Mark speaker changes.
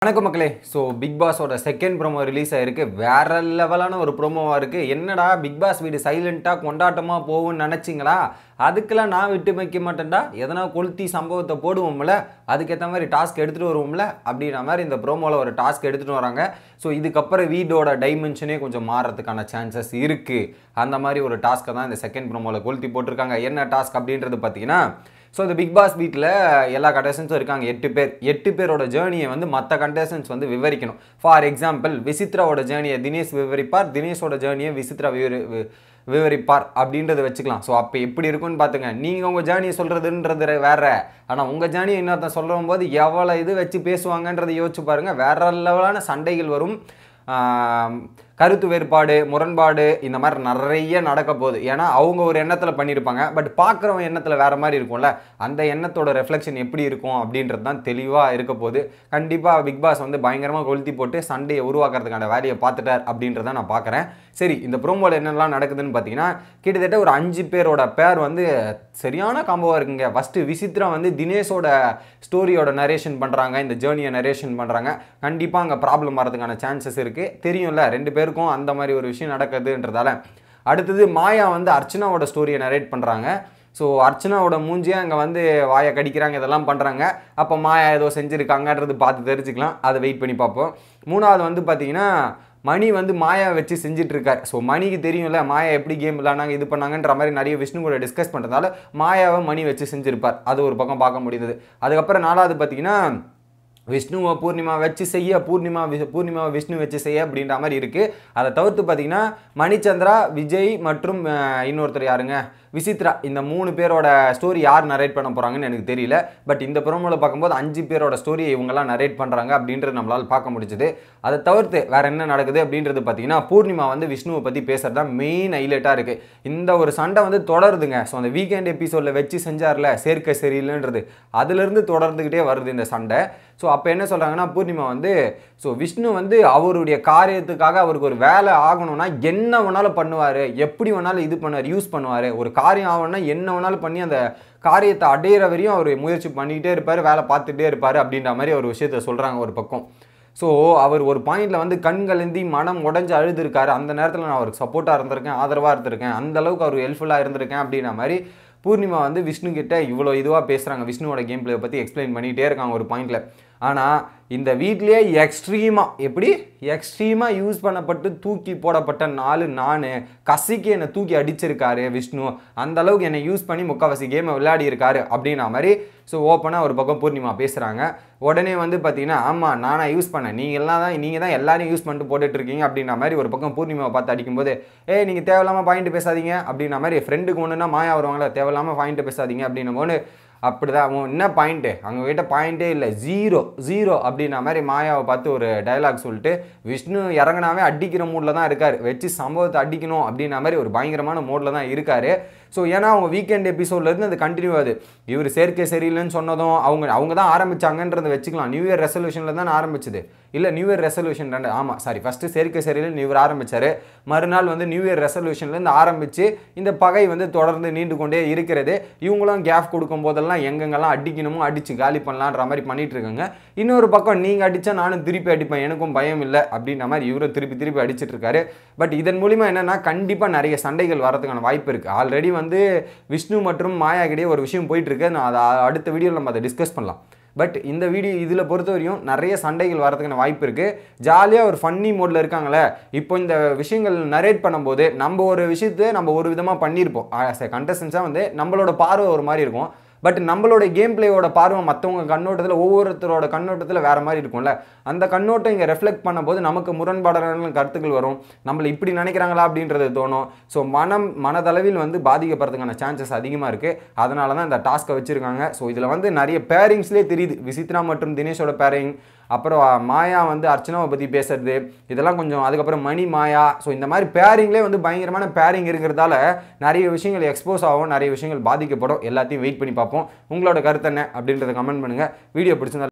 Speaker 1: வணக்கம் மக்களே so Bigg பாஸோட செகண்ட் ப்ரோமோ ரிலீஸ் ஆயிருக்கு வேற லெவலான ஒரு ப்ரோமோவாக இருக்குது என்னடா பிக் பாஸ் வீடு சைலண்ட்டாக கொண்டாட்டமாக போகும்னு நினச்சிங்களா அதுக்கெல்லாம் நான் விட்டு வைக்க மாட்டேன்டா எதனா கொளுத்தி சம்பவத்தை போடுவோம்ல அதுக்கேற்ற மாதிரி டாஸ்க் எடுத்துகிட்டு வருவோம்ல அப்படின்ற மாதிரி இந்த ப்ரோமோவில் ஒரு டாஸ்க் எடுத்துகிட்டு வராங்க ஸோ இதுக்கப்புறம் வீடோட டைமென்ஷனே கொஞ்சம் மாறுறதுக்கான சான்சஸ் இருக்குது அந்த மாதிரி ஒரு டாஸ்க்கை தான் இந்த செகண்ட் ப்ரோமோவில் கொளுத்தி போட்டிருக்காங்க என்ன டாஸ்க் அப்படின்றது பார்த்தீங்கன்னா ஸோ இந்த பிக் பாஸ் வீட்டில் எல்லா கண்டஸ்டன்ஸும் இருக்காங்க எட்டு பேர் எட்டு பேரோட ஜேர்னியை வந்து மற்ற கண்டஸ்டன்ஸ் வந்து விவரிக்கணும் ஃபார் எக்ஸாம்பிள் விசித்ராவோட ஜேர்னியை தினேஷ் விவரிப்பார் தினேஷோட ஜேர்னியை விசித்ரா விவரி வி- விவரிப்பார் அப்படின்றத வச்சுக்கலாம் ஸோ அப்போ எப்படி இருக்கும்னு பார்த்துங்க நீங்கள் உங்கள் ஜேர்னியை சொல்கிறதுன்றது வேற ஆனால் உங்கள் ஜேர்னியை இன்னொருத்தன் சொல்லும் போது எவ்வளோ இது வச்சு பேசுவாங்கன்றதை யோசிச்சு பாருங்கள் வேற லெவலான சண்டைகள் வரும் ஆம், கருத்து வேறுபாடு முரண்பாடு இந்த மாதிரி நிறைய நடக்க போகுது ஏன்னா அவங்க ஒரு எண்ணத்தில் பண்ணியிருப்பாங்க பட் பார்க்குறவன் எண்ணத்தில் வேற மாதிரி இருக்கும்ல அந்த எண்ணத்தோட ரெஃப்ளெக்ஷன் எப்படி இருக்கும் அப்படின்றது தான் தெளிவாக இருக்க போகுது கண்டிப்பாக பிக் பாஸ் வந்து பயங்கரமாக கொளுத்தி போட்டு சண்டையை உருவாக்குறதுக்கான வேலையை பார்த்துட்டார் அப்படின்றத நான் பார்க்குறேன் சரி இந்த ப்ரோமோவில் என்னெல்லாம் நடக்குதுன்னு பார்த்தீங்கன்னா கிட்டத்தட்ட ஒரு அஞ்சு பேரோட பேர் வந்து சரியான காம்போவாக இருக்குங்க ஃபஸ்ட்டு விசித்ரா வந்து தினேஷோட ஸ்டோரியோட நரேஷன் பண்ணுறாங்க இந்த ஜேர்னியை நரேஷன் பண்ணுறாங்க கண்டிப்பாக அங்கே ப்ராப்ளம் வரதுக்கான சான்சஸ் இருக்குது தெரியும்ல ரெண்டு பேருக்கும் அந்த மாதிரி ஒரு விஷயம் நடக்குதுன்றதால அடுத்தது மாயா வந்து அர்ச்சனாவோட ஸ்டோரியை நரேட் பண்ணுறாங்க ஸோ அர்ச்சனாவோட மூஞ்சியே அங்கே வந்து வாயை கடிக்கிறாங்க இதெல்லாம் பண்ணுறாங்க அப்போ மாயா ஏதோ செஞ்சுருக்காங்கன்றது பார்த்து தெரிஞ்சுக்கலாம் அதை வெயிட் பண்ணி பார்ப்போம் மூணாவது வந்து பார்த்தீங்கன்னா மணி வந்து மாயா வச்சு செஞ்சுட்டு இருக்கார் ஸோ மணிக்கு தெரியும்ல மாயா எப்படி கேம் விளாண்டாங்க இது பண்ணாங்கன்ற மாதிரி நிறைய விஷ்ணு கூட டிஸ்கஸ் பண்ணுறதால மாயாவை மணி வச்சு செஞ்சிருப்பார் அது ஒரு பக்கம் பார்க்க முடியுது அதுக்கப்புறம் நாலாவது பார்த்தீங்கன்னா விஷ்ணுவை பூர்ணிமா வச்சு செய்ய பூர்ணிமா வி- பூர்ணிமாவை விஷ்ணு வச்சு செய்ய அப்படின்ற மாதிரி இருக்குது அதை தவிர்த்து பார்த்தீங்கன்னா மணிச்சந்திரா விஜய் மற்றும் அஹ், இன்னொருத்தர் யாருங்க விசித்ரா இந்த மூணு பேரோட ஸ்டோரி யார் நரேட் பண்ண போகிறாங்கன்னு எனக்கு தெரியல பட் இந்த ப்ரோமோவில் பார்க்கும்போது அஞ்சு பேரோட ஸ்டோரியை இவங்கெல்லாம் நரேட் பண்ணுறாங்க அப்படின்றது நம்மளால் பார்க்க முடிஞ்சுது அதை தவிர்த்து வேற என்ன நடக்குது அப்படின்றது பார்த்தீங்கன்னா பூர்ணிமா வந்து விஷ்ணுவை பற்றி பேசுறது தான் மெயின் ஹைலைட்டாக இருக்குது இந்த ஒரு சண்டை வந்து தொடருதுங்க ஸோ அந்த வீக்கெண்ட் எபிசோடில் வச்சு செஞ்சார்ல சேர்க்கை சரியில்லைன்றது அதுலேருந்து தொடர்ந்துக்கிட்டே வருது இந்த சண்டை ஸோ அப்போ என்ன சொல்கிறாங்கன்னா பூர்ணிமா வந்து ஸோ விஷ்ணு வந்து அவருடைய காரியத்துக்காக அவருக்கு ஒரு வேலை ஆகணும்னா என்ன வேணாலும் பண்ணுவார் எப்படி வேணாலும் இது பண்ணுவார் யூஸ் பண்ணுவார் ஒரு காரியம் ஆகணும்னா என்ன வேணாலும் பண்ணி அந்த காரியத்தை அடையிற வரையும் அவர் முயற்சி பண்ணிக்கிட்டே இருப்பார் வேலை பார்த்துட்டே இருப்பார் அப்படின்ற மாதிரி ஒரு விஷயத்த சொல்கிறாங்க ஒரு பக்கம் ஸோ அவர் ஒரு பாயிண்ட்ல வந்து கண் கலந்தி மனம் உடஞ்சு அழுதுருக்காரு அந்த நேரத்தில் நான் அவருக்கு சப்போர்ட்டாக இருந்திருக்கேன் ஆதரவாக இருந்திருக்கேன் அந்த அளவுக்கு அவர் ஹெல்ப்ஃபுல்லாக இருந்திருக்கேன் அப்படின்ற மாதிரி பூர்ணிமா வந்து விஷ்ணு கிட்ட இவ்வளோ இதுவாக பேசுகிறாங்க விஷ்ணுவோட கேம் பிளே பற்றி எக்ஸ்பிளைன் பண்ணிகிட்டே இருக்காங்க ஒரு பாயிண்ட்ல ஆனால் இந்த வீட்லேயே எக்ஸ்ட்ரீமாக எப்படி எக்ஸ்ட்ரீமாக யூஸ் பண்ணப்பட்டு தூக்கி போடப்பட்ட நாலு நான் கசிக்கு என்னை தூக்கி அடிச்சிருக்காரு விஷ்ணு அந்த அளவுக்கு என்னை யூஸ் பண்ணி முக்கால்வாசி கேமை விளையாடி இருக்காரு அப்படின்ற மாதிரி ஸோ ஓப்பனாக ஒரு பக்கம் பூர்ணிமா பேசுகிறாங்க உடனே வந்து பார்த்தீங்கன்னா ஆமாம் நானா யூஸ் பண்ணேன் நீங்கள் எல்லாம் தான் நீங்கள் தான் எல்லாரையும் யூஸ் பண்ணிட்டு போட்டுட்டு இருக்கீங்க அப்படின்ற மாதிரி ஒரு பக்கம் பூர்ணிமாவை பார்த்து அடிக்கும்போது ஏய் நீங்கள் தேவையில்லாமல் பாயிண்ட் பேசாதீங்க அப்படின்ற மாதிரி ஃப்ரெண்டுக்கு ஒன்றுனா மாயா வருவாங்களா தேவையில்லாமல் பாயிண்ட் பேசாதீங்க அப்படின்னும் போது அப்படிதான் அவன் என்ன பாயிண்ட்டு அவங்க கிட்ட பாயிண்ட்டே இல்லை ஜீரோ ஜீரோ அப்படின்ற மாதிரி மாயாவை பார்த்து ஒரு டயலாக் சொல்லிட்டு விஷ்ணு இறங்கினாவே அடிக்கிற மூடில் தான் இருக்கார் வச்சு சம்பவத்தை அடிக்கணும் அப்படின்ற மாதிரி ஒரு பயங்கரமான மோடில் தான் இருக்கார் ஸோ ஏன்னா அவங்க வீக்கெண்ட் எபிசோட்லேருந்து அது கண்டினியூ ஆகுது இவர் சேர்க்கை சரியில்லைன்னு சொன்னதும் அவங்க அவங்க தான் ஆரம்பிச்சாங்கன்றதை வச்சுக்கலாம் நியூ இயர் ரெசல்யூஷனில் தான் ஆரம்பிச்சது இல்லை நியூ இயர் ரெசல்யூஷன் ரெண்டு ஆமாம் சாரி ஃபஸ்ட்டு சேர்க்கை சரியில்லை இவர் ஆரம்பிச்சாரு மறுநாள் வந்து நியூ இயர் ரெசல்யூஷன்லேருந்து ஆரம்பித்து இந்த பகை வந்து தொடர்ந்து நீண்டு கொண்டே இருக்கிறது இவங்களும் கேப் கொடுக்கும் போதெல்லாம் எங்கெங்கெல்லாம் அடிக்கணுமோ அடித்து காலி பண்ணலான்ற மாதிரி பண்ணிட்டு இருக்காங்க இன்னொரு பக்கம் நீங்கள் அடித்தா நானும் திருப்பி அடிப்பேன் எனக்கும் பயம் இல்லை அப்படின்ற மாதிரி இவரும் திருப்பி திருப்பி அடிச்சிட்டு இருக்காரு பட் இதன் மூலிமா என்னன்னா கண்டிப்பாக நிறைய சண்டைகள் வரதுக்கான வாய்ப்பு இருக்குது ஆல்ரெடி வந்து விஷ்ணு மற்றும் மாயா கிட்டே ஒரு விஷயம் போயிட்டு இருக்கு நான் அதை அடுத்த வீடியோவில் நம்ம அதை டிஸ்கஸ் பண்ணலாம் பட் இந்த வீடியோ இதில் பொறுத்த வரையும் நிறைய சண்டைகள் வரதுக்கான வாய்ப்பு இருக்குது ஜாலியாக ஒரு ஃபன்னி மோடில் இருக்காங்களே இப்போ இந்த விஷயங்கள் நரேட் பண்ணும்போது நம்ம ஒரு விஷயத்தை நம்ம ஒரு விதமாக பண்ணியிருப்போம் ஆஸ் எ கண்டஸ்டன்ஸாக வந்து நம்மளோட பார்வை ஒரு மாதிரி இருக்கும் பட் நம்மளோட கேம் பிளேயோட பார்வை மற்றவங்க கண்ணோட்டத்தில் ஒவ்வொருத்தரோட கண்ணோட்டத்தில் வேற மாதிரி இருக்கும்ல அந்த கண்ணோட்டம் இங்கே ரெஃப்ளெக்ட் பண்ணும்போது நமக்கு முரண்பாடான கருத்துக்கள் வரும் நம்மளை இப்படி நினைக்கிறாங்களா அப்படின்றது தோணும் ஸோ மனம் மனதளவில் வந்து பாதிக்கப்படுறதுக்கான சான்சஸ் அதிகமாக இருக்குது அதனால தான் இந்த டாஸ்க்கை வச்சுருக்காங்க ஸோ இதில் வந்து நிறைய பேரிங்ஸ்லேயே தெரியுது விசித்ரா மற்றும் தினேஷோட பேரிங் அப்புறம் மாயா வந்து அர்ச்சனாவை பற்றி பேசுறது இதெல்லாம் கொஞ்சம் அதுக்கப்புறம் மணி மாயா ஸோ இந்த மாதிரி பேரிங்லேயே வந்து பயங்கரமான பேரிங் இருக்கிறதால நிறைய விஷயங்கள் எக்ஸ்போஸ் ஆகும் நிறைய விஷயங்கள் பாதிக்கப்படும் எல்லாத்தையும் வெயிட் பண்ணி பார்ப்போம் உங்களோட கருத்து என்ன அப்படின்றத கமெண்ட் பண்ணுங்கள் வீடியோ பிடிச்சிருந்தா